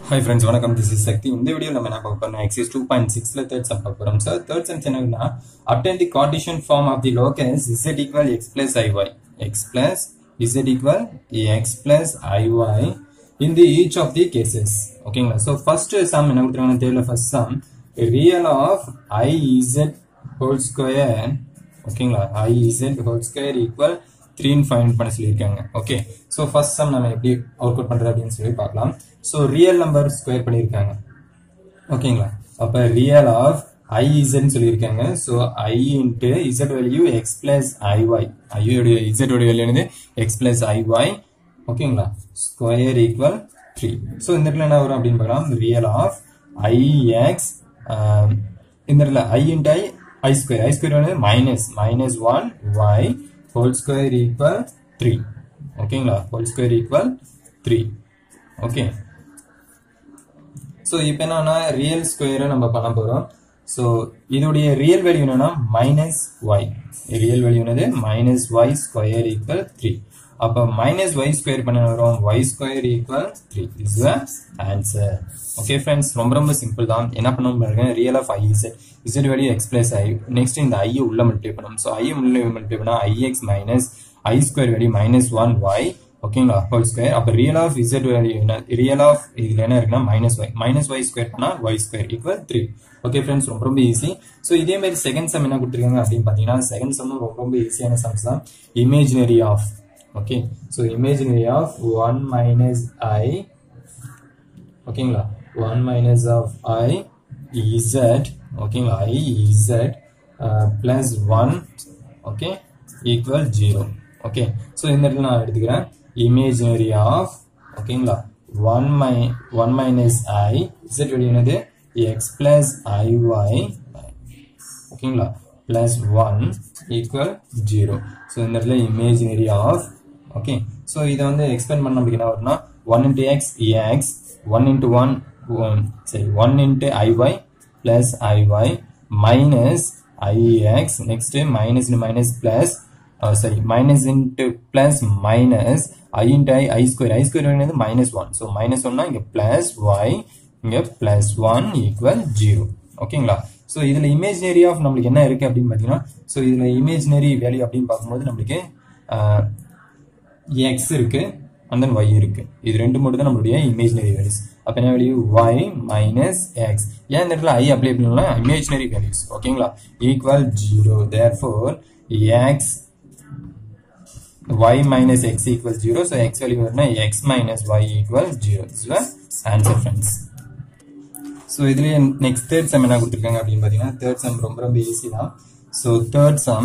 hi friends வணக்கம் this is Sakthi இந்த video நம்ம என்ன பார்க்க போறோம் எக்ஸைஸ் டூ பாயிண்ட் சிக்ஸ்ல தேர்ட் சம் பார்க்க போறோம் சார் தேர்ட் சம் என்னன்னா obtain the cartesian form of the locus z equal x plus i y x plus z equal x plus i y in the each of the cases ஓகேங்களா so first sum என்ன கொடுத்துருக்காங்க தெரியல first sum real of i z whole square ஓகேங்களா i z whole square equal த்ரீன்னு find பண்ண சொல்லியிருக்காங்க okay so first some நம்ம எப்படி அவுட் அவுட் பண்ணுறது அப்படின்னு சொல்லி பார்க்கலாம் ஸோ ரியல் நம்பர் ஸ்கொயர் பண்ணியிருக்காங்க ஓகேங்களா அப்போ ரியல் ஆஃப் ஐ இசட்னு சொல்லியிருக்காங்க so i into z value x plus i y ஐயோடைய இசட் உடைய வேல்யூ என்னது எக்ஸ் பிளஸ் ஐஒய் ஓகேங்களா ஸ்கொயர் ஈக்குவல் த்ரீ ஸோ இந்த இடத்துல என்ன வரும் அப்படின்னு பார்க்கலாம் ரியல் ஆஃப் ஐஎக்ஸ் இந்த இடத்துல i into i i square i square வந்து minus minus one y whole square equal three ஓகேங்களா whole square equal three okay so இப்போ என்னன்னா ரியல் ஸ்கொயரை நம்ம பண்ண போகிறோம் ஸோ இதோடைய ரியல் வேல்யூ என்னன்னா மைனஸ் ஒய் ரியல் வேல்யூ என்னது minus y square equal three அப்போ மைனஸ் ஒய் ஸ்கொயர் பண்ண வரும் y square equal three is the answer okay friends ரொம்ப ரொம்ப சிம்பிள் தான் என்ன பண்ணணும் பாருங்க real of i z z value x plus i next இந்த ஐயை உள்ள மல்டிப்ளை பண்ணணும் ஸோ ஐயை உள்ள மல்டிப்ளை பண்ணா i x minus i square value minus one y ஓகேங்களா ஹோல் ஸ்கொயர் அப்போ ரியல் ஆஃப் இசட் வேல்யூ என்ன ரியல் ஆஃப் இதுல என்ன இருக்குன்னா minus y minus y square பண்ணா y square equal three okay friends ரொம்ப ரொம்ப ஈஸி ஸோ இதே மாதிரி செகண்ட் சம் என்ன கொடுத்துருக்காங்க அப்படின்னு பார்த்தீங்கன்னா செகண்ட் சம்மும் ரொம்ப ரொம்ப ஈஸியான சம்ஸ் தான் imaginary of okay so imaginary of one minus i ஓகேங்களா one minus of i z ஓகேங்களா i z plus one okay equal zero okay so இந்த இடத்துல நான் எடுத்துக்கிறேன் இமேஜினரி ஆஃப் ஓகேங்களா one my one minus i z வெளியே என்னது x plus i y ஓகேங்களா plus one equal zero so இந்த இடத்துல இமேஜினரி ஆஃப் ஓகே ஸோ இதை வந்து எக்ஸ்பிளைன் பண்ண நமக்கு என்ன வரும்னா one into x x one into one சரி one into i y plus i y minus i x next minus minus plus சரி minus into plus minus i into i i square i square வந்து minus one so minus ஒன்னா இங்கே plus y இங்கே plus one equal zero ஓகேங்களா so இதில் imaginary of நம்மளுக்கு என்ன இருக்குது அப்படின்னு பார்த்தீங்கன்னா ஸோ இதில் இமேஜினரி வேல்யூ அப்படின்னு பார்க்கும்போது நம்மளுக்கு எக்ஸ் இருக்கு அண்ட் தென் ஒய் இருக்கு இது ரெண்டு மட்டும் தான் நம்மளுடைய இமேஜினரி வேல்யூஸ் அப்போ என்ன வேல்யூ ஒய் மைனஸ் எக்ஸ் ஏன் இந்த இடத்துல ஐ அப்ளை பண்ணலாம் இமேஜினரி வேல்யூஸ் ஓகேங்களா equal zero therefore x y minus x equals 0 so x value வரும்னா x minus y equals 0 this is the answer friends so இதுல next third sum என்ன கொடுத்திருக்காங்க அப்படின்னு பாத்தீங்கன்னா third sum ரொம்ப ரொம்ப ஈஸி தான் so third sum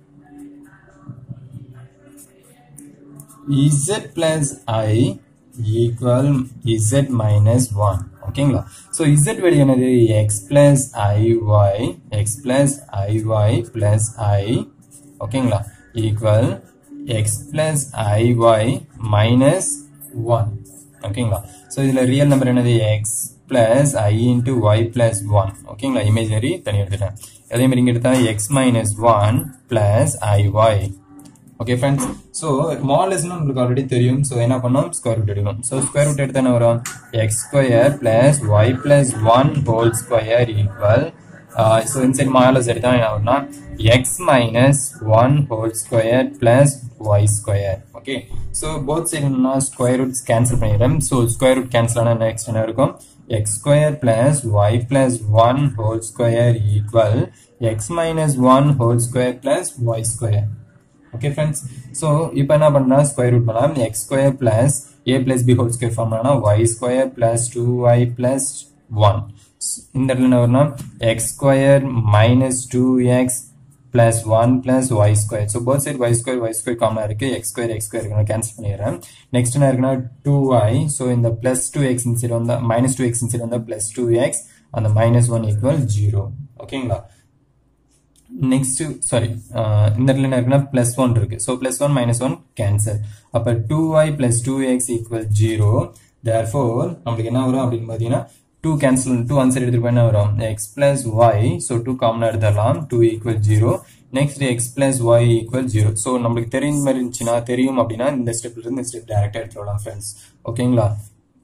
z plus i equal z minus 1 ஓகேங்களா so z வேல்யூ என்னது x plus iy x plus iy plus i ஓகேங்களா equal x plus iy minus 1 ஓகேங்களா ஸோ இதில் ரியல் நம்பர் என்னது x plus i into y plus 1 ஓகேங்களா imaginary தனி எடுத்துட்டேன் அதே மாதிரி இங்கே எடுத்தா x minus 1 plus iy okay friends so மாடல்ஸ்னு உங்களுக்கு ஆல்ரெடி தெரியும் ஸோ என்ன பண்ணோம் ஸ்கொயர் ரூட் எடுக்கணும் ஸோ ஸ்கொயர் ரூட் எடுத்து என்ன வரும் x square plus y plus one whole square equal so inside modulus எடுத்தா என்ன வரும்னா x minus one whole square plus y square okay so both side என்னன்னா ஸ்கொயர் ரூட்ஸ் கேன்சல் பண்ணிடுறேன் so square root cancel ஆனால் next என்ன இருக்கும் x square plus y plus one whole square equal x minus one whole square plus y square okay friends so இப்போ என்ன பண்ணலாம் square root பண்ணலாம் x square plus A plus B whole square form பண்ணா y square plus two y plus one இந்த இடத்துல என்ன வரும்னா x square minus two x plus one plus y square so both side y square y square காமனாக இருக்கு x square x square இருக்கு cancel பண்ணிடுறேன் next என்ன இருக்குன்னா டூ ஒய் ஸோ இந்த பிளஸ் டூ எக்ஸ் இன்சைட் வந்தால் மைனஸ் டூ எக்ஸ் இன்சைட் வந்தால் plus two x அந்த மைனஸ் ஒன் ஈக்குவல் ஜீரோ ஓகேங்களா நெக்ஸ்ட் சாரி இந்த இடத்துல என்ன இருக்குன்னா பிளஸ் ஒன் இருக்கு so plus one minus one cancel அப்போ two y plus two x equal zero therefore நம்மளுக்கு என்ன வரும் அப்படின்னு பார்த்தீங்கன்னா டூ கேன்சல் டூ ஆன்சர் எடுத்துட்டு என்ன வரும் x plus y so two காமனாக எடுத்துடலாம் two equal zero next x plus y equal zero so நம்மளுக்கு தெரியும் மாதிரி இருந்துச்சுன்னா தெரியும் அப்படின்னா இந்த ஸ்டெப்ல இருந்து இந்த ஸ்டெப் டேரக்டாக எடுத்துடலாம் ஃப்ரெண்ட்ஸ் ஓகேங்களா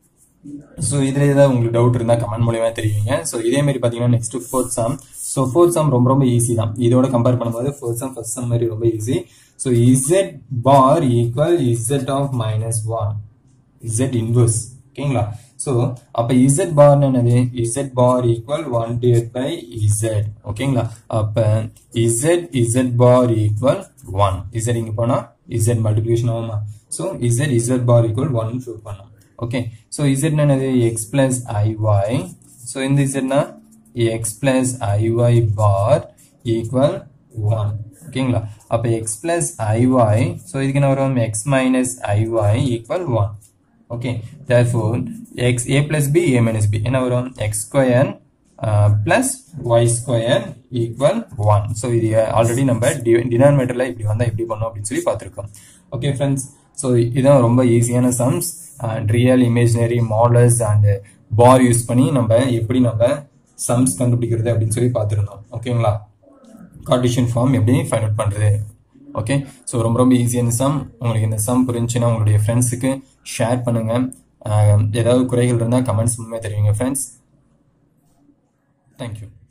ஸோ இதில் ஏதாவது உங்களுக்கு டவுட் இருந்தால் கமெண்ட் மூலியமா தெரிவிங்க ஸோ இதே மாதிரி பார்த்தீங்கன்னா next fourth sum so fourth sum ரொம்ப ரொம்ப ஈஸி தான் இதோட கம்பேர் பண்ணும்போது ஃபோர்த் சம் ஃபர்ஸ்ட் சம் மாதிரி ரொம்ப easy so z bar equal z of minus one z inverse ஓகேங்களா ஸோ அப்போ இசட் பார்னு என்னது z bar equal one divide by z ஓகேங்களா அப்போ z z bar equal one z இங்கே போனால் இசட் மல்டிப்ளிகேஷன் ஆகுமா so z z bar equal one prove பண்ணோம் ஓகே ஸோ இசட் என்னது எக்ஸ் பிளஸ் ஐஒய் ஸோ இந்த இசட்னா x plus i y bar equal one ஓகேங்களா அப்போ எக்ஸ் பிளஸ் ஐஒய் ஸோ இதுக்கு என்ன வரும் x minus i y equal one okay therefore x a plus b a minus b என்ன வரும் x square plus y square equal one so இது already நம்ம டினாமினேட்டரில் இப்படி வந்தால் எப்படி பண்ணோம் அப்படின்னு சொல்லி பார்த்துருக்கோம் ஓகே ஃப்ரெண்ட்ஸ் ஸோ இதுதான் ரொம்ப ஈஸியான sums and real imaginary modulus and bar use பண்ணி நம்ம எப்படி நம்ம சம்ஸ் கண்டுபிடிக்கிறது அப்படின்னு சொல்லி பார்த்துருந்தோம் ஓகேங்களா கார்டிஷன் ஃபார்ம் எப்படி ஃபைண்ட் அவுட் பண்ணுறது ஓகே ஸோ ரொம்ப ரொம்ப ஈஸியான சம் உங்களுக்கு இந்த சம் புரிஞ்சுன்னா உங்களுடைய ஃப்ரெண்ட்ஸுக்கு ஷேர் பண்ணுங்க ஏதாவது குறைகள் இருந்தால் கமெண்ட்ஸ் மூலமே தெரிவிங்க ஃப்ரெண்ட்ஸ் தேங்க்யூ